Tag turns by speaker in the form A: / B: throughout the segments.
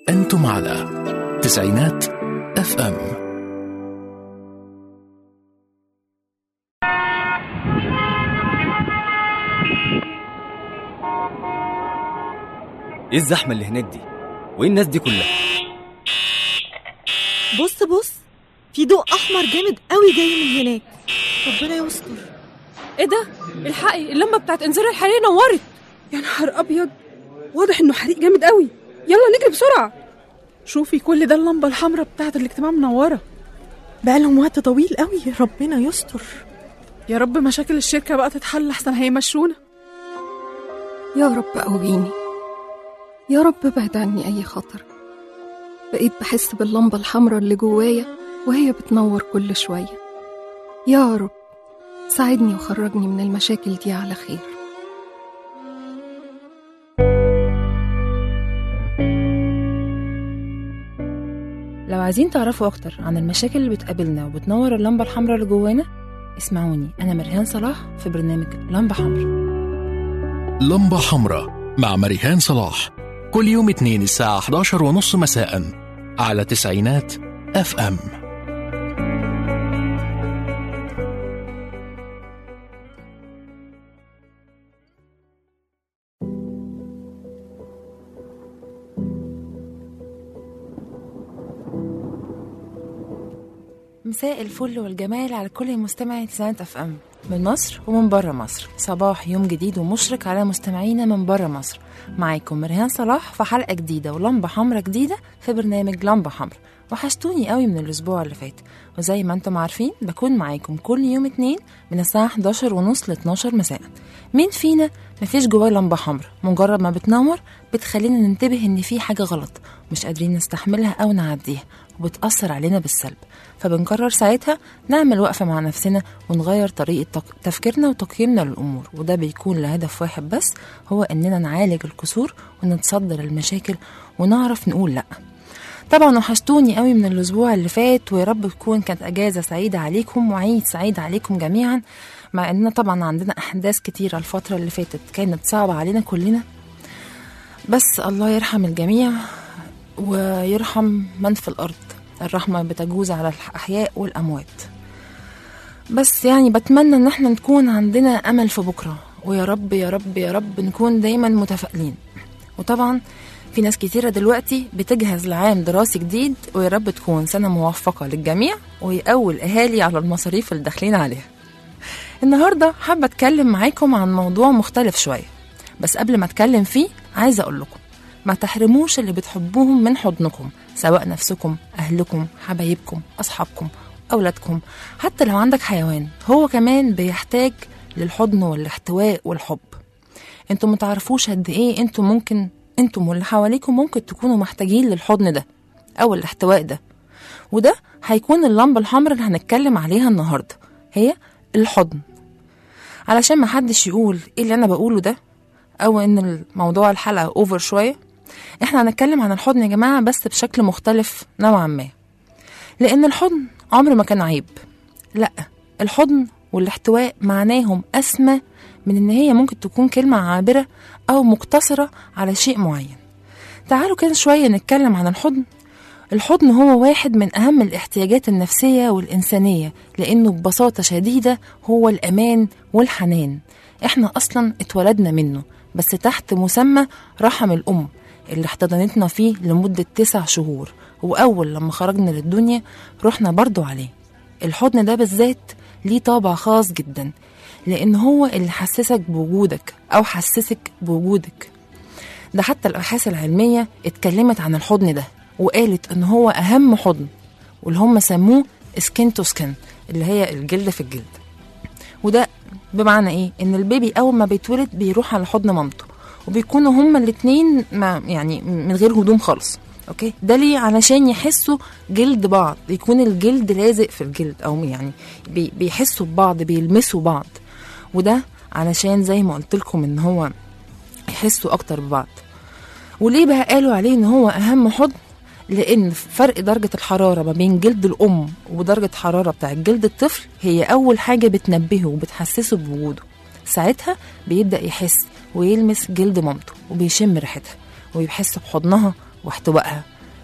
A: أنتم على تسعينات اف ام
B: ايه الزحمه اللي هناك دي وايه الناس دي كلها
C: بص بص في ضوء احمر جامد قوي جاي من هناك ربنا يستر
D: ايه ده الحقي اللمبه بتاعت انذار الحريق نورت
E: يا نهار ابيض واضح انه حريق جامد قوي يلا نجري بسرعه شوفي كل ده اللمبه الحمراء بتاعت الاجتماع منوره
C: بقالهم وقت طويل قوي ربنا يستر
E: يا رب مشاكل الشركه بقى تتحل احسن هيمشونا
F: يا رب قويني يا رب ابعد عني أي خطر بقيت بحس باللمبة الحمراء اللي جوايا وهي بتنور كل شوية يا رب ساعدني وخرجني من المشاكل دي على خير
G: لو عايزين تعرفوا أكتر عن المشاكل اللي بتقابلنا وبتنور اللمبة الحمراء اللي جوانا اسمعوني أنا مريان صلاح في برنامج لمبة حمراء
A: لمبة حمراء مع مريهان صلاح كل يوم اثنين الساعة 11 ونص مساء على تسعينات اف ام
G: مساء الفل والجمال على كل مستمعي تسعينات اف ام من مصر ومن بره مصر صباح يوم جديد ومشرق على مستمعينا من بره مصر معاكم مريان صلاح في حلقة جديدة ولمبة حمرا جديدة في برنامج لمبة حمرا وحشتوني قوي من الأسبوع اللي فات وزي ما انتم عارفين بكون معاكم كل يوم اتنين من الساعة 11 ونص ل 12 مساء مين فينا مفيش جواه لمبة حمرا مجرد ما بتنور بتخلينا ننتبه ان في حاجة غلط مش قادرين نستحملها أو نعديها وبتأثر علينا بالسلب فبنقرر ساعتها نعمل وقفة مع نفسنا ونغير طريقة تق- تفكيرنا وتقييمنا للأمور وده بيكون لهدف واحد بس هو إننا نعالج الكسور ونتصدر المشاكل ونعرف نقول لأ طبعا وحشتوني قوي من الأسبوع اللي فات ويا رب تكون كانت أجازة سعيدة عليكم وعيد سعيد عليكم جميعا مع إننا طبعا عندنا أحداث كتيرة الفترة اللي فاتت كانت صعبة علينا كلنا بس الله يرحم الجميع ويرحم من في الأرض الرحمة بتجوز على الأحياء والأموات بس يعني بتمنى إن احنا نكون عندنا أمل في بكرة ويا رب يا رب يا رب نكون دايما متفائلين وطبعا في ناس كتيرة دلوقتي بتجهز لعام دراسي جديد ويا رب تكون سنة موفقة للجميع ويقوي الأهالي على المصاريف اللي داخلين عليها النهاردة حابة أتكلم معاكم عن موضوع مختلف شوية بس قبل ما أتكلم فيه عايزة أقول لكم ما تحرموش اللي بتحبوهم من حضنكم سواء نفسكم أهلكم حبايبكم أصحابكم أولادكم حتى لو عندك حيوان هو كمان بيحتاج للحضن والاحتواء والحب انتوا متعرفوش قد ايه انتوا ممكن انتم واللي حواليكم ممكن تكونوا محتاجين للحضن ده او الاحتواء ده وده هيكون اللمبة الحمراء اللي هنتكلم عليها النهاردة هي الحضن علشان ما حدش يقول ايه اللي انا بقوله ده او ان الموضوع الحلقة اوفر شوية احنا هنتكلم عن الحضن يا جماعة بس بشكل مختلف نوعا ما لان الحضن عمره ما كان عيب لا الحضن والاحتواء معناهم اسمى من ان هي ممكن تكون كلمة عابرة او مقتصرة على شيء معين تعالوا كده شوية نتكلم عن الحضن الحضن هو واحد من أهم الاحتياجات النفسية والإنسانية لأنه ببساطة شديدة هو الأمان والحنان إحنا أصلا اتولدنا منه بس تحت مسمى رحم الأم اللي احتضنتنا فيه لمدة تسع شهور وأول لما خرجنا للدنيا رحنا برضو عليه الحضن ده بالذات ليه طابع خاص جدا لأن هو اللي حسسك بوجودك أو حسسك بوجودك ده حتى الأبحاث العلمية اتكلمت عن الحضن ده وقالت إن هو أهم حضن واللي هم سموه سكين تو سكين اللي هي الجلد في الجلد وده بمعنى ايه ان البيبي اول ما بيتولد بيروح على حضن مامته وبيكونوا هما الاتنين ما يعني من غير هدوم خالص اوكي ده ليه علشان يحسوا جلد بعض يكون الجلد لازق في الجلد او يعني بي بيحسوا ببعض بيلمسوا بعض وده علشان زي ما قلت لكم ان هو يحسوا اكتر ببعض وليه بقى قالوا عليه ان هو اهم حضن لان فرق درجه الحراره ما بين جلد الام ودرجه حراره بتاع جلد الطفل هي اول حاجه بتنبهه وبتحسسه بوجوده ساعتها بيبدا يحس ويلمس جلد مامته وبيشم ريحتها ويحس بحضنها واحتوائها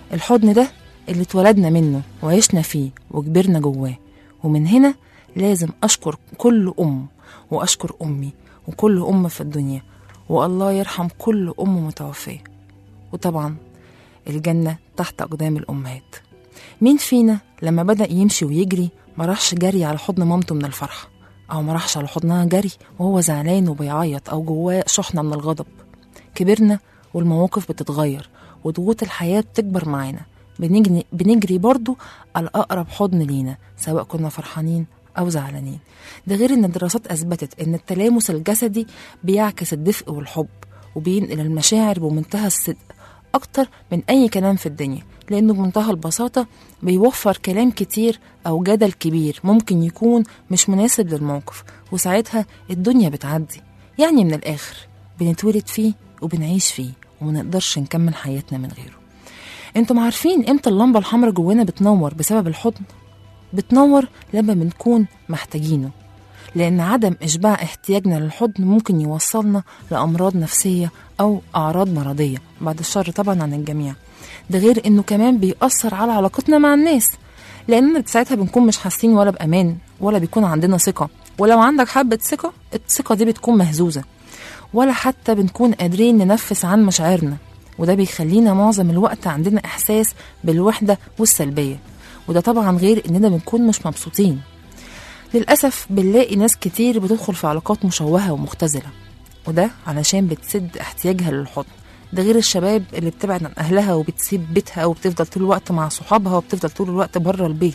G: الحضن ده اللي اتولدنا منه وعشنا فيه وكبرنا جواه ومن هنا لازم أشكر كل أم وأشكر أمي وكل أم في الدنيا والله يرحم كل أم متوفية وطبعا الجنة تحت أقدام الأمهات مين فينا لما بدأ يمشي ويجري ما راحش جري على حضن مامته من الفرحة أو ما راحش على حضنها جري وهو زعلان وبيعيط أو جواه شحنة من الغضب كبرنا والمواقف بتتغير وضغوط الحياة بتكبر معانا بنجري, بنجري برضو على أقرب حضن لينا سواء كنا فرحانين أو زعلانين ده غير إن الدراسات أثبتت إن التلامس الجسدي بيعكس الدفء والحب وبينقل المشاعر بمنتهى الصدق أكتر من أي كلام في الدنيا لأنه بمنتهى البساطة بيوفر كلام كتير أو جدل كبير ممكن يكون مش مناسب للموقف وساعتها الدنيا بتعدي يعني من الآخر بنتولد فيه وبنعيش فيه ومنقدرش نكمل حياتنا من غيره انتم عارفين امتى اللمبة الحمراء جوانا بتنور بسبب الحضن بتنور لما بنكون محتاجينه لأن عدم إشباع احتياجنا للحضن ممكن يوصلنا لأمراض نفسية أو أعراض مرضية بعد الشر طبعا عن الجميع ده غير إنه كمان بيأثر على علاقتنا مع الناس لأننا ساعتها بنكون مش حاسين ولا بأمان ولا بيكون عندنا ثقة ولو عندك حبة ثقة الثقة دي بتكون مهزوزة ولا حتى بنكون قادرين ننفس عن مشاعرنا وده بيخلينا معظم الوقت عندنا إحساس بالوحدة والسلبية وده طبعا غير إننا بنكون مش مبسوطين للأسف بنلاقي ناس كتير بتدخل في علاقات مشوهة ومختزلة وده علشان بتسد احتياجها للحضن ده غير الشباب اللي بتبعد عن أهلها وبتسيب بيتها وبتفضل طول الوقت مع صحابها وبتفضل طول الوقت بره البيت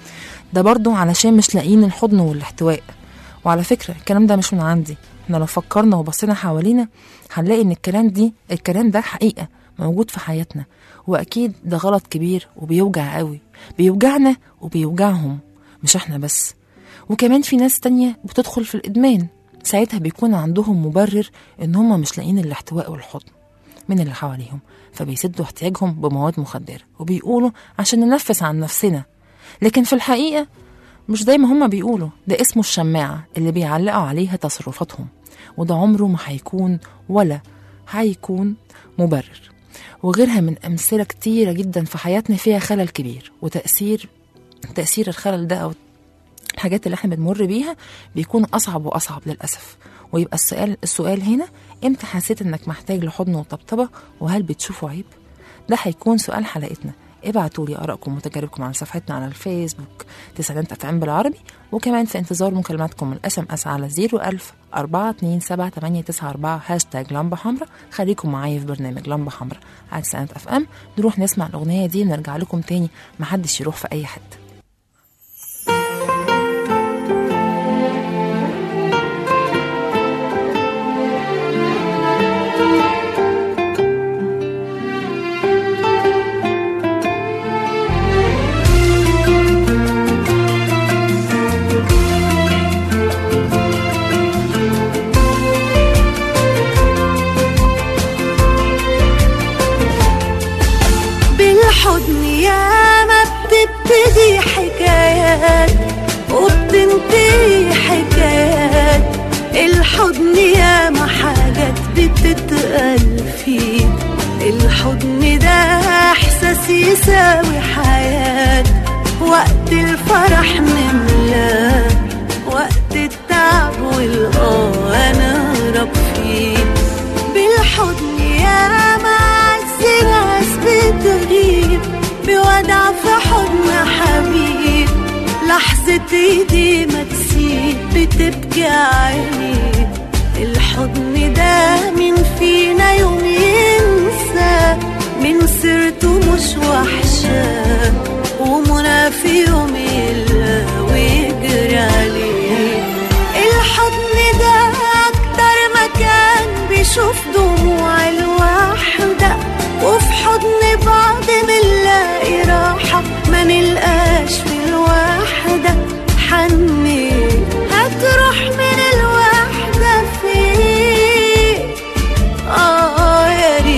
G: ده برضه علشان مش لاقيين الحضن والاحتواء وعلى فكرة الكلام ده مش من عندي احنا لو فكرنا وبصينا حوالينا هنلاقي ان الكلام دي الكلام ده حقيقة موجود في حياتنا واكيد ده غلط كبير وبيوجع قوي بيوجعنا وبيوجعهم مش احنا بس وكمان في ناس تانية بتدخل في الإدمان ساعتها بيكون عندهم مبرر إن هم مش لاقيين الاحتواء والحضن من اللي حواليهم فبيسدوا احتياجهم بمواد مخدرة وبيقولوا عشان ننفس عن نفسنا لكن في الحقيقة مش زي ما هما بيقولوا ده اسمه الشماعة اللي بيعلقوا عليها تصرفاتهم وده عمره ما هيكون ولا هيكون مبرر وغيرها من أمثلة كتيرة جدا في حياتنا فيها خلل كبير وتأثير تأثير الخلل ده أو الحاجات اللي احنا بنمر بيها بيكون أصعب وأصعب للأسف ويبقى السؤال السؤال هنا امتى حسيت انك محتاج لحضن وطبطبة وهل بتشوفه عيب؟ ده هيكون سؤال حلقتنا ابعتوا لي ارائكم وتجاربكم على صفحتنا على الفيسبوك تسعينات اف ام بالعربي وكمان في انتظار مكالماتكم الاس ام اس على 01000 427 هاشتاج لمبة حمراء خليكم معايا في برنامج لمبة حمراء على تسعينات اف ام نروح نسمع الاغنية دي ونرجع لكم تاني محدش يروح في اي حته
H: بالحضن يا ما بتبتدي حكايات وبتنتهي حكايات الحضن يا ما حاجات بتتقال فيه الحضن ده احساس يساوي حياة وقت الفرح نملاه وقت التعب والقوة نهرب فيه بالحضن يا ما عز ناس بتغيب بودع في حضن حبيب لحظة ايدي ما تسيب بتبكي عيني الحضن ده مين فينا يوم ينسى من سيرته مش وحشة ومنى في يوم يلا ويجري عليه الحضن ده أكتر مكان بيشوف دموع الوحدة وفي حضن بعض منلاقي راحة ما نلقاش في الوحدة حني هتروح من الوحدة فين آه يا ريت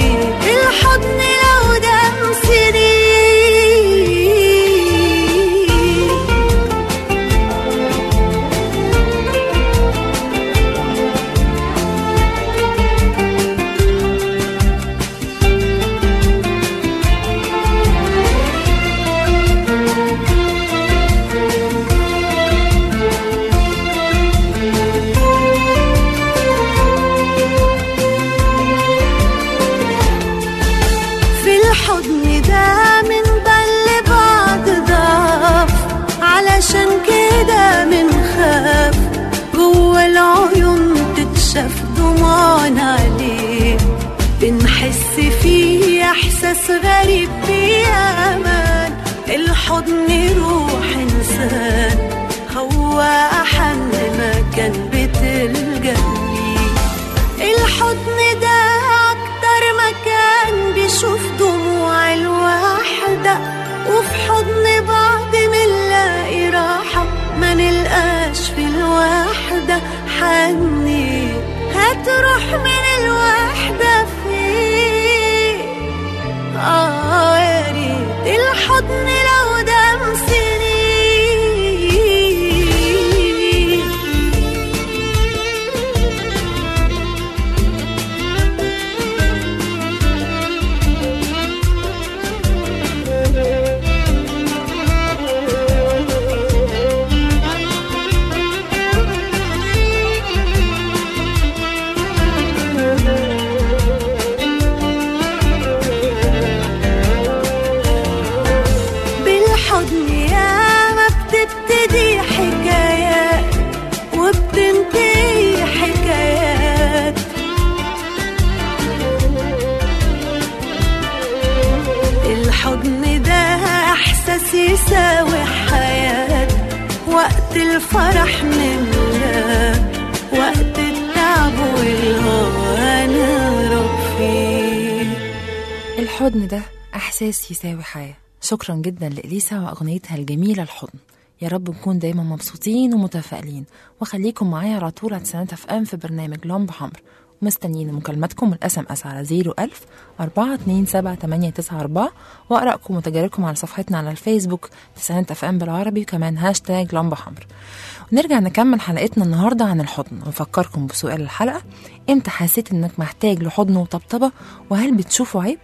H: إحساس غريب بأمان الحضن روح إنسان هو أحن مكان بتلجأ ليه الحضن ده أكتر مكان بيشوف دموع الوحدة وفي حضن بعض منلاقي راحة ما نلقاش في الوحدة حني هتروح من الوحدة فين آه يا ريت الحضن لو دام سنين بالحضن يا ما بتبتدي حكايات وبتنتهي حكايات الحضن ده احساس يساوي حياة وقت الفرح نملى وقت التعب والهوى نهرب فيه
G: الحضن ده إحساس يساوي حياة شكرا جدا لإليسا وأغنيتها الجميلة الحضن يا رب نكون دايما مبسوطين ومتفائلين وخليكم معايا على طول على تسعينات اف ام في برنامج لمبة حمر ومستنيين مكالماتكم والاس ام اس على 01000 427 واقراكم وتجاربكم على صفحتنا على الفيسبوك تسعينات اف ام بالعربي وكمان هاشتاج لمبة حمر ونرجع نكمل حلقتنا النهارده عن الحضن ونفكركم بسؤال الحلقه امتى حسيت انك محتاج لحضن وطبطبه وهل بتشوفه عيب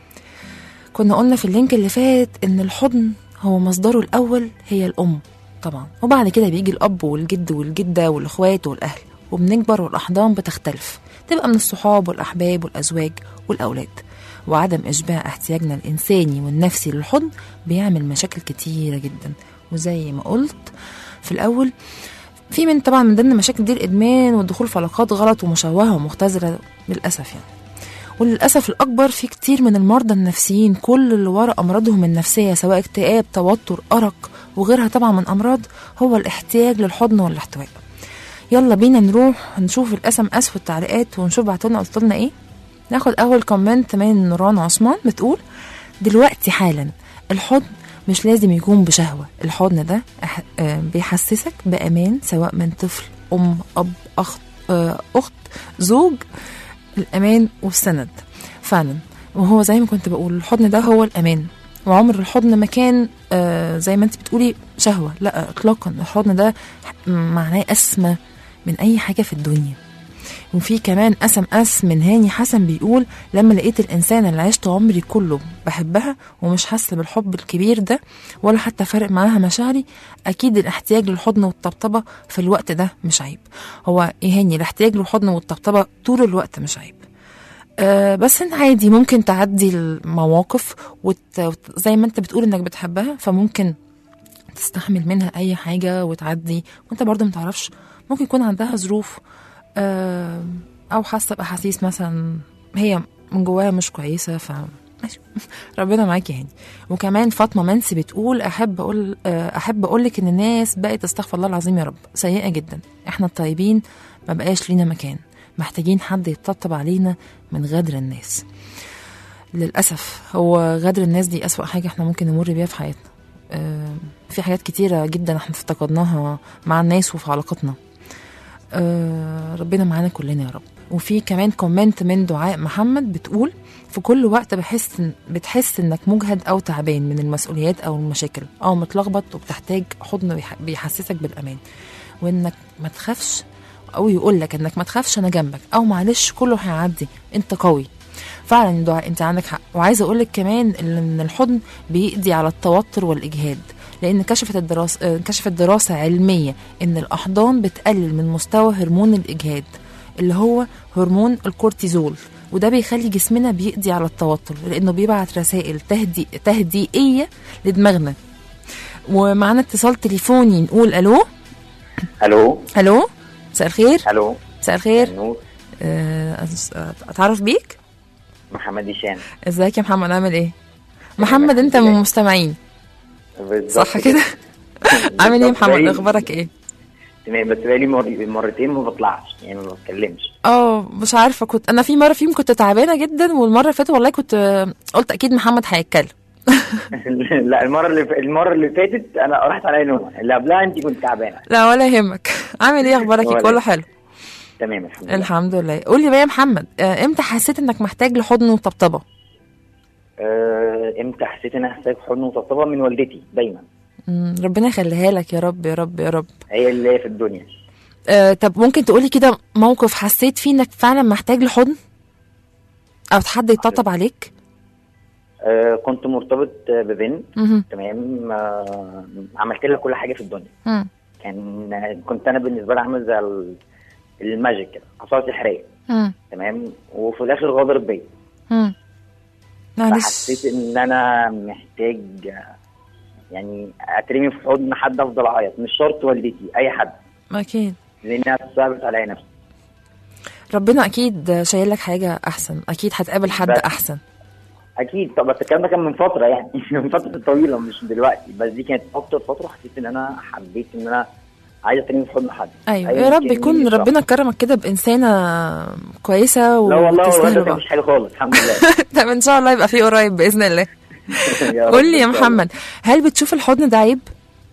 G: كنا قلنا في اللينك اللي فات ان الحضن هو مصدره الاول هي الام طبعا وبعد كده بيجي الاب والجد والجده والاخوات والاهل وبنكبر والاحضان بتختلف تبقى من الصحاب والاحباب والازواج والاولاد وعدم اشباع احتياجنا الانساني والنفسي للحضن بيعمل مشاكل كتيره جدا وزي ما قلت في الاول في من طبعا من ضمن المشاكل دي الادمان والدخول في علاقات غلط ومشوهه ومختزله للاسف يعني وللأسف الأكبر في كتير من المرضى النفسيين كل اللي ورا أمراضهم النفسية سواء اكتئاب توتر أرق وغيرها طبعا من أمراض هو الاحتياج للحضن والاحتواء يلا بينا نروح نشوف الاس ام اس والتعليقات ونشوف بعتولنا قلت لنا ايه ناخد اول كومنت من نوران عثمان بتقول دلوقتي حالا الحضن مش لازم يكون بشهوة الحضن ده أح- آه، بيحسسك بأمان سواء من طفل أم أب أخت آه، أخت زوج الأمان والسند فعلا وهو زي ما كنت بقول الحضن ده هو الأمان وعمر الحضن ما كان آه زي ما انت بتقولي شهوة لا اطلاقا الحضن ده معناه أسمى من أي حاجة في الدنيا وفي كمان اس ام اس من هاني حسن بيقول لما لقيت الانسان اللي عشت عمري كله بحبها ومش حاسه بالحب الكبير ده ولا حتى فارق معاها مشاعري اكيد الاحتياج للحضن والطبطبه في الوقت ده مش عيب هو يا هاني الاحتياج للحضن والطبطبه طول الوقت مش عيب أه بس انت عادي ممكن تعدي المواقف وت... وت- زي ما انت بتقول انك بتحبها فممكن تستحمل منها اي حاجه وتعدي وانت برضه متعرفش ممكن يكون عندها ظروف آه، او حاسه باحاسيس مثلا هي من جواها مش كويسه ف ماشي. ربنا معاكي يعني وكمان فاطمه منسي بتقول احب اقول آه، احب اقول لك ان الناس بقت استغفر الله العظيم يا رب سيئه جدا احنا الطيبين ما بقاش لينا مكان محتاجين حد يطبطب علينا من غدر الناس للاسف هو غدر الناس دي اسوا حاجه احنا ممكن نمر بيها في حياتنا آه، في حاجات كتيره جدا احنا افتقدناها مع الناس وفي علاقتنا آه، ربنا معانا كلنا يا رب وفي كمان كومنت من دعاء محمد بتقول في كل وقت بحس إن- بتحس انك مجهد او تعبان من المسؤوليات او المشاكل او متلخبط وبتحتاج حضن بيح- بيحسسك بالامان وانك ما تخافش او يقول لك انك ما تخافش انا جنبك او معلش كله هيعدي انت قوي فعلا يا دعاء انت عندك حق وعايزه اقول لك كمان ان الحضن بيقضي على التوتر والاجهاد لان كشفت الدراسه آه، كشفت دراسه علميه ان الاحضان بتقلل من مستوى هرمون الاجهاد اللي هو هرمون الكورتيزول وده بيخلي جسمنا بيقضي على التوتر لانه بيبعت رسائل تهدي تهدئيه لدماغنا ومعانا اتصال تليفوني نقول الو
I: الو
G: الو مساء الخير
I: الو
G: مساء الخير
I: نور
G: آه، أس- اتعرف بيك
I: محمد هشام
G: ازيك يا محمد عامل ايه محمد انت من المستمعين
I: بالظبط
G: صح كده عامل ايه يا
I: بالظبط.
G: محمد
I: بقالي-
G: اخبارك ايه
I: تمام بس بقالي مر... مرتين ما بطلعش يعني ما بتكلمش
G: اه مش عارفه كنت انا في مره فيهم كنت تعبانه جدا والمره اللي فاتت والله كنت آه، قلت اكيد محمد هيتكلم
I: لا المره اللي ف... المره اللي فاتت انا راحت عليا نوم اللي قبلها انت كنت تعبانه
G: لا ولا يهمك عامل ايه اخبارك
I: ولا
G: كله
I: يهمك.
G: حلو
I: تمام الحمد لله
G: الحمد لله قول لي بقى يا محمد آه، امتى حسيت انك محتاج لحضن وطبطبه
I: آه، امتى حسيت ان انا احتاج حضن وطبطبه من والدتي دايما
G: مم، ربنا يخليها لك يا رب يا رب يا رب
I: هي اللي هي في الدنيا
G: آه، طب ممكن تقولي كده موقف حسيت فيه انك فعلا محتاج لحضن او حد يطبطب عليك
I: آه، كنت مرتبط آه، ببنت
G: مهم.
I: تمام آه، عملت لها كل حاجه في الدنيا
G: مم.
I: كان كنت انا بالنسبه لها عامل زي ال- الماجيك كده عصايه سحريه
G: مم.
I: تمام وفي الاخر غدرت بيا
G: مم. معلش
I: فحسيت ان انا محتاج آه، يعني اترمي في حضن حد افضل اعيط مش شرط والدتي اي حد
G: اكيد
I: لانها صعبت عليا نفسي
G: ربنا اكيد شايل لك حاجه احسن اكيد هتقابل حد
I: بس.
G: احسن
I: اكيد طب بس الكلام ده كان من فتره يعني من فتره طويله مش دلوقتي بس دي كانت اكتر فتره حسيت ان انا حبيت ان انا عايز اترمي في حضن حد
G: ايوه
I: أيا
G: يا رب
I: كان
G: يكون
I: مين الشخص.
G: ربنا كرمك كده بانسانه كويسه
I: لا والله
G: وتستاهل
I: والله
G: بعض
I: مش حاجه خالص الحمد لله
G: طب ان شاء الله يبقى في قريب باذن الله
I: يا رب
G: قول لي يا
I: إن شاء الله.
G: محمد هل بتشوف الحضن ده عيب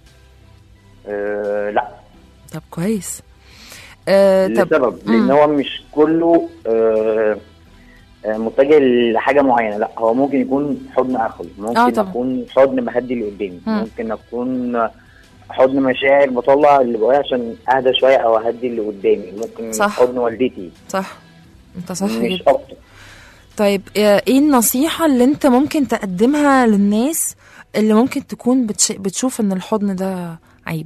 I: أه لا
G: طب كويس آه طب
I: لسبب لان
G: مم.
I: هو مش كله أه آه، متجه لحاجه معينه لا هو ممكن يكون حضن اخوي ممكن
G: آه طبعا.
I: اكون حضن بهدي اللي قدامي
G: مم.
I: ممكن اكون حضن مشاعر بطلع اللي جوايا عشان اهدى شويه او اهدي اللي قدامي ممكن
G: صح.
I: حضن والدتي
G: صح انت صح
I: مش
G: جدا
I: اكتر
G: طيب آه، ايه النصيحه اللي انت ممكن تقدمها للناس اللي ممكن تكون بتش... بتشوف ان الحضن ده عيب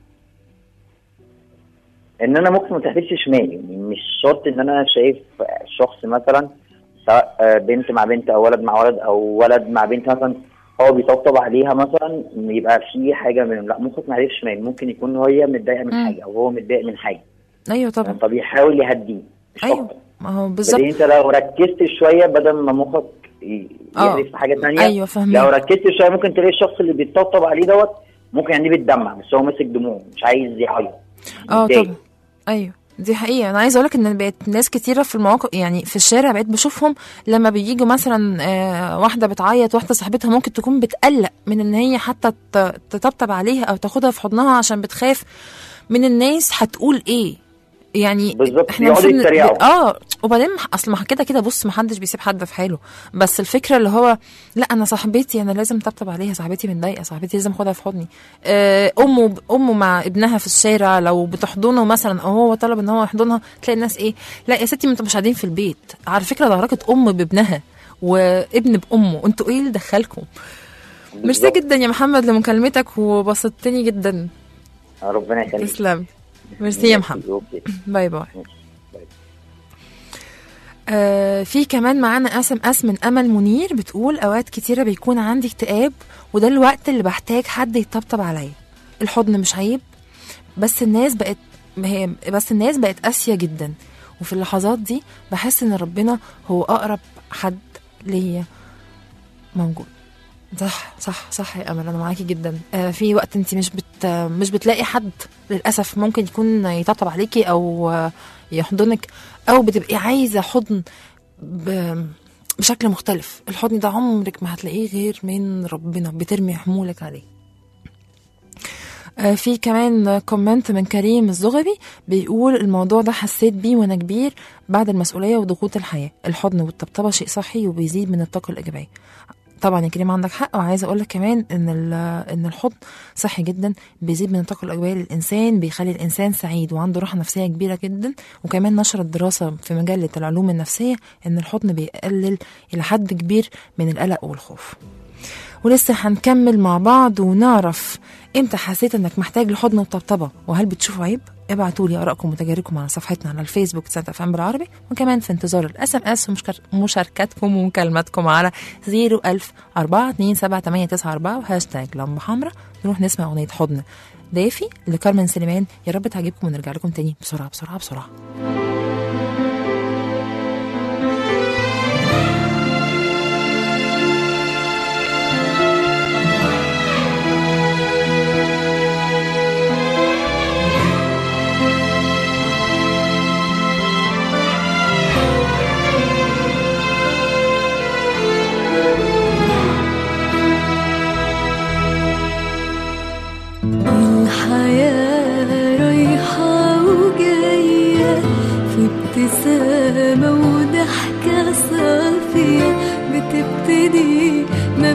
I: ان انا ممكن ما تحدفش شمالي يعني مش شرط ان انا شايف شخص مثلا سواء آه، بنت مع بنت او ولد مع ولد او ولد مع بنت مثلا هو بيطبطب عليها مثلا يبقى في حاجه منهم لا ممكن ما يحدفش شمال ممكن يكون هي متضايقه من
G: مم.
I: حاجه او هو متضايق من حاجه
G: ايوه طبعا
I: فبيحاول يهديه مش
G: ايوه
I: اكتر
G: ما هو
I: بالظبط
G: بالظبط
I: انت لو ركزت شويه بدل ما مخك ي-
G: آه.
I: يهدف في حاجه ثانيه
G: أيوة فاهمك.
I: لو ركزت شويه ممكن تلاقي الشخص اللي بيطبطب عليه دوت ممكن يعني بيتدمع بس هو ماسك دموعه مش عايز يعيط
G: اه
I: متضايق.
G: طبعا ايوه دي حقيقة أنا عايزة أقولك إن بقت ناس كتيرة في المواقف يعني في الشارع بقيت بشوفهم لما بييجوا مثلا آه، واحدة بتعيط واحدة صاحبتها ممكن تكون بتقلق من إن هي حتى ت- تطبطب عليها أو تاخدها في حضنها عشان بتخاف من الناس هتقول إيه يعني
I: بالظبط،
G: احنا
I: بيقعدوا
G: المفروض ن-
I: يتريقوا.
G: اه وبعدين اصل ما كده كده بص ما حدش بيسيب حد في حاله بس الفكره اللي هو لا انا صاحبتي انا لازم طبطب عليها صاحبتي متضايقه صاحبتي لازم اخدها في حضني آه، امه امه مع ابنها في الشارع لو بتحضنه مثلا او هو طلب ان هو يحضنها تلاقي الناس ايه لا يا ستي ما انتوا مش قاعدين في البيت على فكره ده علاقه ام بابنها وابن بامه انتوا ايه اللي دخلكم ميرسي
I: بالظبط.
G: جدا يا محمد لمكالمتك وبسطتني جدا
I: ربنا يخليك
G: تسلم ميرسي يا محمد
I: اوكي
G: باي باي
I: ماشي. باي.
G: آه في كمان معانا اسم اس من امل منير بتقول اوقات كتيره بيكون عندي اكتئاب وده الوقت اللي بحتاج حد يطبطب عليا الحضن مش عيب بس الناس بقت هي بس الناس بقت قاسيه جدا وفي اللحظات دي بحس ان ربنا هو اقرب حد ليا موجود صح صح صح يا امل انا معاكي جدا آه في وقت انت مش بت مش بتلاقي حد للاسف ممكن يكون يطبطب عليكي او آه، يحضنك او بتبقي عايزه حضن ب- بشكل مختلف الحضن ده عمرك ما هتلاقيه غير من ربنا بترمي حمولك عليه آه، في كمان كومنت من كريم الزغبي بيقول الموضوع ده حسيت بيه وانا كبير بعد المسؤوليه وضغوط الحياه الحضن والطبطبه شيء صحي وبيزيد من الطاقه الايجابيه طبعا يا كريم عندك حق وعايزه اقول لك كمان ان ال- ان الحضن صحي جدا بيزيد من الطاقه الايجابيه للانسان بيخلي الانسان سعيد وعنده راحه نفسيه كبيره جدا وكمان نشرت دراسه في مجله العلوم النفسيه ان الحضن بيقلل الى حد كبير من القلق والخوف ولسه هنكمل مع بعض ونعرف امتى حسيت انك محتاج لحضن وطبطبه وهل بتشوفوا عيب ابعتوا لي ارائكم وتجاربكم على صفحتنا على الفيسبوك سانتا اف ام بالعربي وكمان في انتظار الاس ام اس ومشاركاتكم ومكالماتكم على 01000 427 وهاشتاج لمبه حمراء نروح نسمع اغنيه حضن دافي لكارمن سليمان يا رب تعجبكم ونرجع لكم تاني بسرعه بسرعه بسرعه
H: ما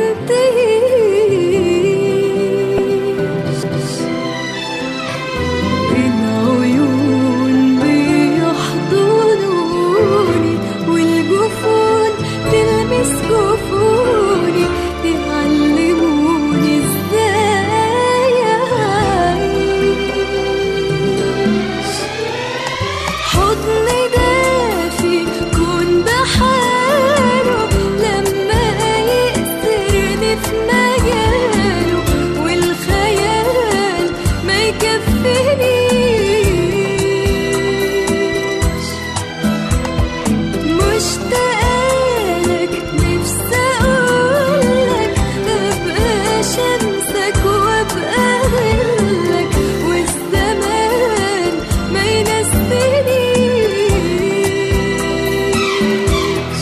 H: بتنتهيش العيون بيحضنوني والجفون تلمس جفوني يعلموني ازاي اعيش حضن دافي كون بحاله لما يأسرني في مجاله والخيال ما يكفينيش مشتاقلك نفسي اقولك ابقى شمسك وابقى ظلك والزمان ما ينسينيش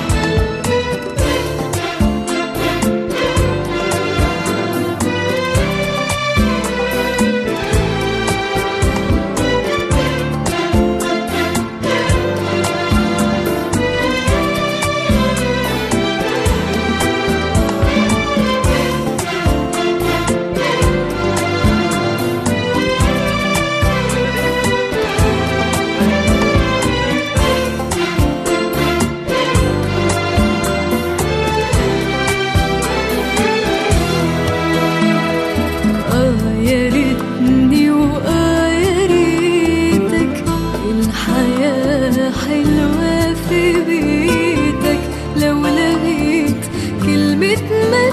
H: آه يا ريتني وآه يا ريتك الحياة حلوة في بيتك لو لقيت كلمة ما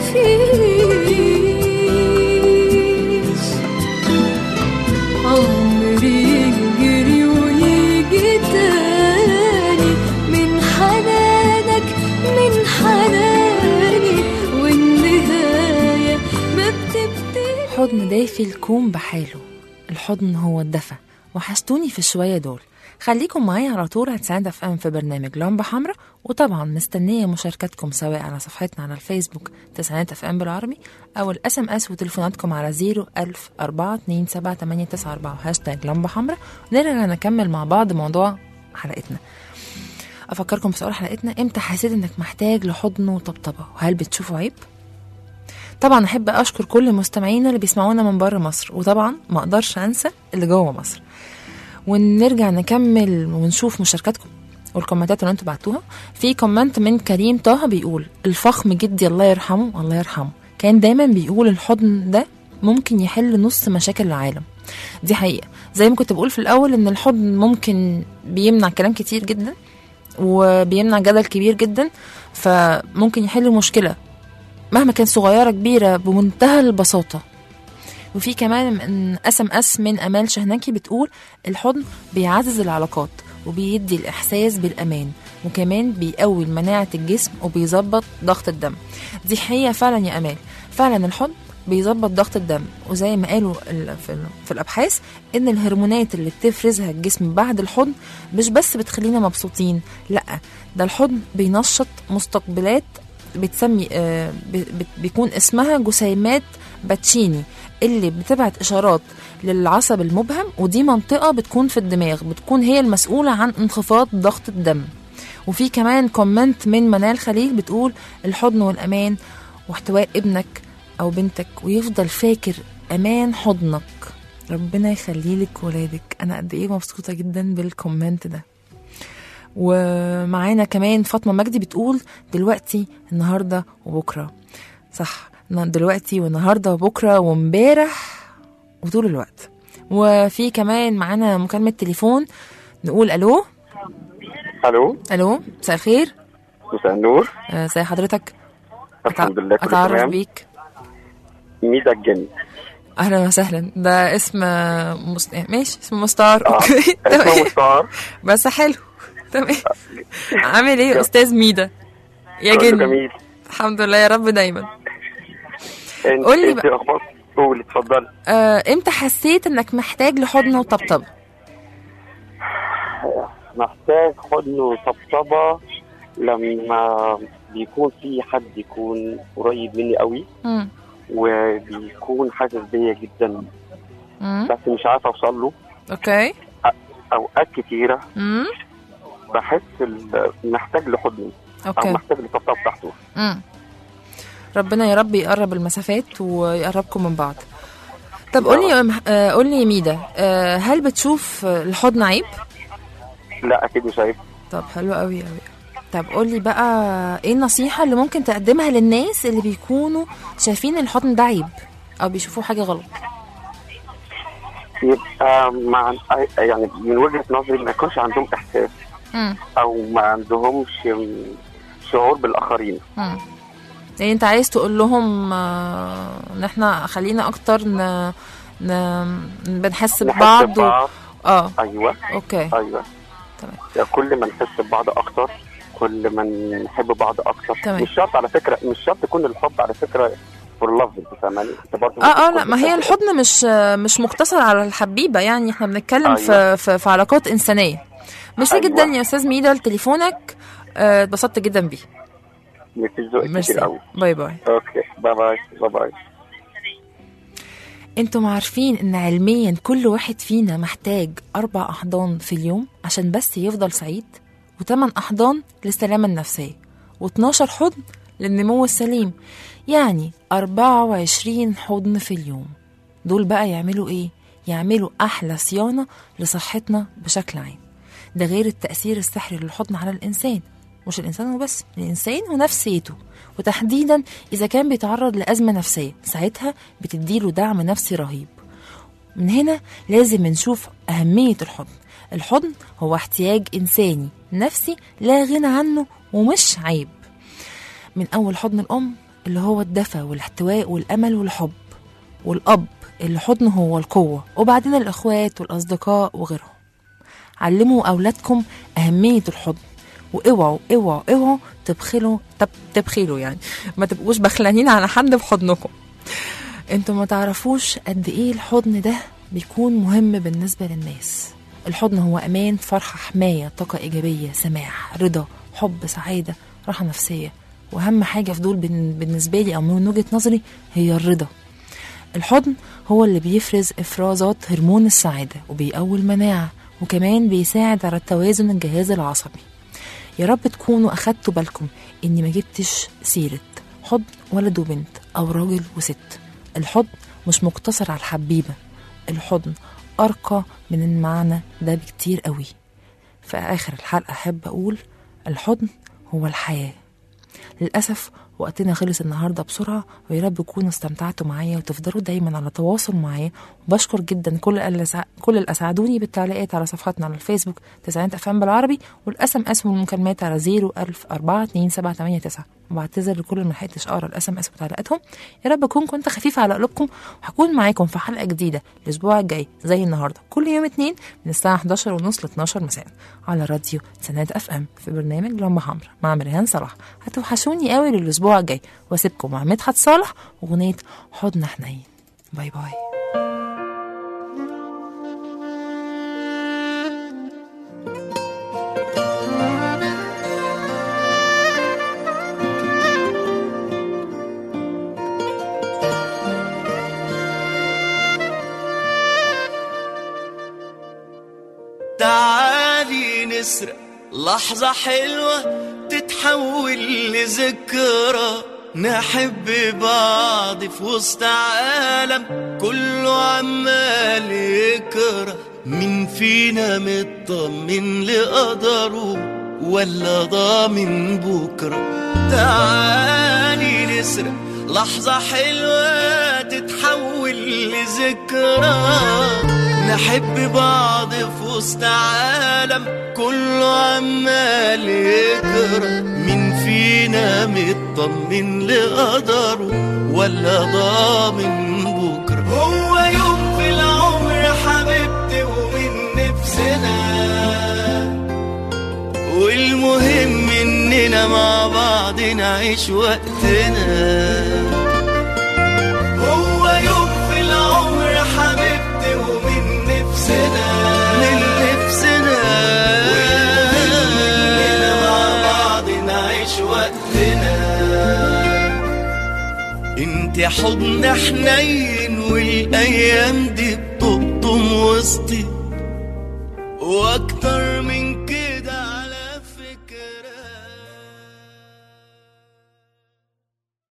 H: فيش عمري يجري ويجي تاني من حنانك من حناني والنهاية ما بتبتدي
G: حضن دافي الكون بحاله الحضن هو الدفى وحشتوني في الشوية دول خليكم معايا على طول هتساعد اف ام في برنامج لمبة حمراء وطبعا مستنية مشاركتكم سواء على صفحتنا على الفيسبوك تسعينات اف ام بالعربي او الاس ام اس وتليفوناتكم على 01000 427 هاشتاج لمبة حمراء ونرجع نكمل مع بعض موضوع حلقتنا افكركم بسؤال حلقتنا امتى حسيت انك محتاج لحضن وطبطبة وهل بتشوفوا عيب طبعا احب اشكر كل مستمعينا اللي بيسمعونا من بره مصر وطبعا ما اقدرش انسى اللي جوه مصر ونرجع نكمل ونشوف مشاركاتكم والكومنتات اللي انتوا بعتوها في كومنت من كريم طه بيقول الفخم جدي الله يرحمه الله يرحمه كان دايما بيقول الحضن ده ممكن يحل نص مشاكل العالم دي حقيقة زي ما كنت بقول في الأول إن الحضن ممكن بيمنع كلام كتير جدا وبيمنع جدل كبير جدا فممكن يحل المشكلة مهما كان صغيرة كبيرة بمنتهى البساطة وفي كمان من اس ام اس من امال شهناكي بتقول الحضن بيعزز العلاقات وبيدي الاحساس بالامان وكمان بيقوي مناعه الجسم وبيظبط ضغط الدم دي حقيقه فعلا يا امال فعلا الحضن بيظبط ضغط الدم وزي ما قالوا ال- في, ال- في الابحاث ان الهرمونات اللي بتفرزها الجسم بعد الحضن مش بس بتخلينا مبسوطين لا ده الحضن بينشط مستقبلات بتسمي آه، ب- بت- بيكون اسمها جسيمات باتشيني اللي بتبعت اشارات للعصب المبهم ودي منطقه بتكون في الدماغ بتكون هي المسؤوله عن انخفاض ضغط الدم وفي كمان كومنت من منال خليل بتقول الحضن والامان واحتواء ابنك او بنتك ويفضل فاكر امان حضنك ربنا يخلي لك ولادك انا قد ايه مبسوطه جدا بالكومنت ده ومعانا كمان فاطمه مجدي بتقول دلوقتي النهارده وبكره صح دلوقتي والنهارده وبكره وامبارح وطول الوقت وفي كمان معانا مكالمه تليفون نقول الو
J: الو
G: الو مساء الخير
J: مساء النور
G: آه، ازي حضرتك
J: الحمد لله كله
G: اتعرف
J: تمام
G: بيك
J: ميدا الجن
G: اهلا وسهلا ده اسم مس... ماشي اسم مستعار
J: آه،
G: اوكي
J: اسمه
G: تمام
J: مستعار
G: بس حلو تمام عامل ايه يا استاذ ميدا يا
J: كله
G: جن
J: جميل
G: الحمد لله يا رب دايما
J: انت
G: قول لي
J: انت اخبار قولي اتفضلي
G: آه، امتى حسيت انك محتاج لحضن وطبطبه
J: محتاج حضن وطبطبه لما بيكون في حد يكون قريب مني قوي
G: مم.
J: وبيكون حاسس بيا جدا
G: مم.
J: بس مش عارف اوصل له
G: اوكي
J: اوقات كتيره
G: مم.
J: بحس ال- محتاج لحضن او
G: اوكي
J: محتاج لطبطبه تحته
G: مم. ربنا يا رب يقرب المسافات ويقربكم من بعض طب قولي يا مح- آه، قولي يا ميدا آه، هل بتشوف الحضن عيب
J: لا اكيد مش عيب
G: طب حلو قوي قوي طب قولي بقى ايه النصيحة اللي ممكن تقدمها للناس اللي بيكونوا شايفين الحضن ده عيب او بيشوفوه حاجة غلط
J: يبقى مع يعني من وجهه نظري ما يكونش عندهم احساس
G: مم.
J: او ما عندهمش شعور بالاخرين
G: مم. يعني انت عايز تقول لهم آه، ان احنا خلينا اكتر ن... ن... بنحس
J: نحس
G: ببعض و...
J: ببعض.
G: اه
J: ايوه
G: اوكي
J: ايوه
G: تمام
J: يعني كل ما نحس ببعض اكتر كل ما نحب بعض اكتر
G: تمام.
J: مش شرط على فكره مش شرط يكون الحب على فكره فور لاف انت فاهماني انت برضه
G: اه اه
J: ممكن
G: لا
J: تكون
G: ما هي
J: بتحب
G: الحضن مش مش مقتصر على الحبيبه يعني احنا بنتكلم في,
J: أيوة.
G: في في علاقات انسانيه ميرسي
J: أيوة.
G: جدا يا استاذ ميدا لتليفونك آه، اتبسطت جدا بيه
J: مفيش ذوق
G: ميرسي
J: كتير قوي
G: باي باي
J: اوكي باي باي باي باي
G: انتم عارفين ان علميا كل واحد فينا محتاج اربع احضان في اليوم عشان بس يفضل سعيد وثمان احضان للسلامه النفسيه و12 حضن للنمو السليم يعني 24 حضن في اليوم دول بقى يعملوا ايه يعملوا احلى صيانه لصحتنا بشكل عام ده غير التاثير السحري للحضن على الانسان مش الانسان وبس الانسان ونفسيته وتحديدا اذا كان بيتعرض لازمه نفسيه ساعتها بتديله دعم نفسي رهيب من هنا لازم نشوف اهميه الحضن الحضن هو احتياج انساني نفسي لا غنى عنه ومش عيب من اول حضن الام اللي هو الدفى والاحتواء والامل والحب والاب اللي حضنه هو القوه وبعدين الاخوات والاصدقاء وغيرهم علموا اولادكم اهميه الحضن واوعوا اوعوا اوعوا تبخلوا تب تبخلوا يعني ما تبقوش بخلانين على حد بحضنكم انتوا ما تعرفوش قد ايه الحضن ده بيكون مهم بالنسبه للناس الحضن هو امان فرحه حمايه طاقه ايجابيه سماح رضا حب سعاده راحه نفسيه واهم حاجه في دول بن- بالنسبه لي او من وجهه نظري هي الرضا الحضن هو اللي بيفرز افرازات هرمون السعاده وبيقوي المناعه وكمان بيساعد على توازن الجهاز العصبي يا رب تكونوا أخدتوا بالكم إني ما جبتش سيرة حضن ولد وبنت أو راجل وست الحضن مش مقتصر على الحبيبة الحضن أرقى من المعنى ده بكتير قوي في آخر الحلقة أحب أقول الحضن هو الحياة للأسف وقتنا خلص النهاردة بسرعة ويا رب تكونوا استمتعتوا معايا وتفضلوا دايما على تواصل معايا وبشكر جدا كل اللي سع- كل اللي أسعدوني بالتعليقات على صفحتنا على الفيسبوك تسعينات أفهم بالعربي والاس ام اس والمكالمات على 01042 وبعتذر لكل اللي ملحقتش اقرا الاس ام اس وتعليقاتهم يا رب اكون كنت خفيفه على قلوبكم وهكون معاكم في حلقه جديده الاسبوع الجاي زي النهارده كل يوم اتنين من الساعه 11 ونص ل 12 مساء على راديو سنات اف ام في برنامج لمبه حمراء مع مريان صلاح هتوحشوني قوي للاسبوع الجاي واسيبكم مع مدحت صالح واغنيه حضن حنين باي باي
K: تعالي نسرق لحظة حلوة تتحول لذكرى نحب بعض في وسط عالم كله عمال يكره مين فينا مطمن لقدره ولا ضامن بكرة تعالي نسرق لحظة حلوة تتحول لذكرى نحب بعض في وسط عالم كله عمال يكره مين فينا مطمن لقدره ولا ضامن بكره هو يوم في العمر حبيبتي ومن نفسنا والمهم اننا مع بعض نعيش وقتنا هو يوم في العمر حبيبتي ومن نفسنا من نفسنا والمهم اننا مع بعض نعيش وقتنا انت حضن حنين والايام دي بتقطم وسطي واكتر من